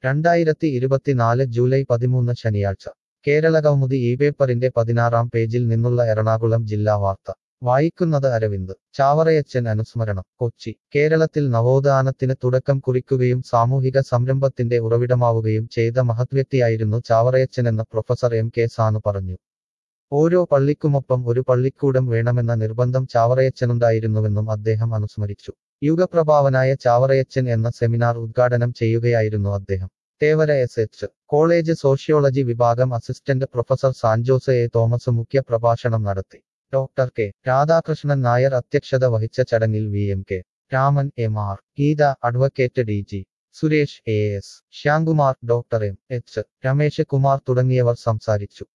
രണ്ടായിരത്തി ഇരുപത്തിനാല് ജൂലൈ പതിമൂന്ന് ശനിയാഴ്ച കേരള കൗമുദി ഈ പേപ്പറിന്റെ പതിനാറാം പേജിൽ നിന്നുള്ള എറണാകുളം ജില്ലാ വാർത്ത വായിക്കുന്നത് അരവിന്ദ് ചാവറയച്ചൻ അനുസ്മരണം കൊച്ചി കേരളത്തിൽ നവോത്ഥാനത്തിന് തുടക്കം കുറിക്കുകയും സാമൂഹിക സംരംഭത്തിന്റെ ഉറവിടമാവുകയും ചെയ്ത മഹത്വ്യക്തിയായിരുന്നു ചാവറയച്ചനെന്ന് പ്രൊഫസർ എം കെ സാനു പറഞ്ഞു ഓരോ പള്ളിക്കുമൊപ്പം ഒരു പള്ളിക്കൂടം വേണമെന്ന നിർബന്ധം ചാവറയച്ചനുണ്ടായിരുന്നുവെന്നും അദ്ദേഹം അനുസ്മരിച്ചു യുഗപ്രഭാവനായ ചാവറയച്ചൻ എന്ന സെമിനാർ ഉദ്ഘാടനം ചെയ്യുകയായിരുന്നു അദ്ദേഹം Thevara S H college sociology വിഭാഗം assistant professor Sanjose A Thomas മുഖ്യ പ്രഭാഷണം നടത്തി ഡോക്ടർ കെ രാധാകൃഷ്ണൻ നായർ അധ്യക്ഷത വഹിച്ച ചടങ്ങിൽ V M K Raman M R Geetha advocate D G Suresh A S Shyamkumar doctor M H Ramesh Kumar തുടങ്ങിയവർ സംസാരിച്ചു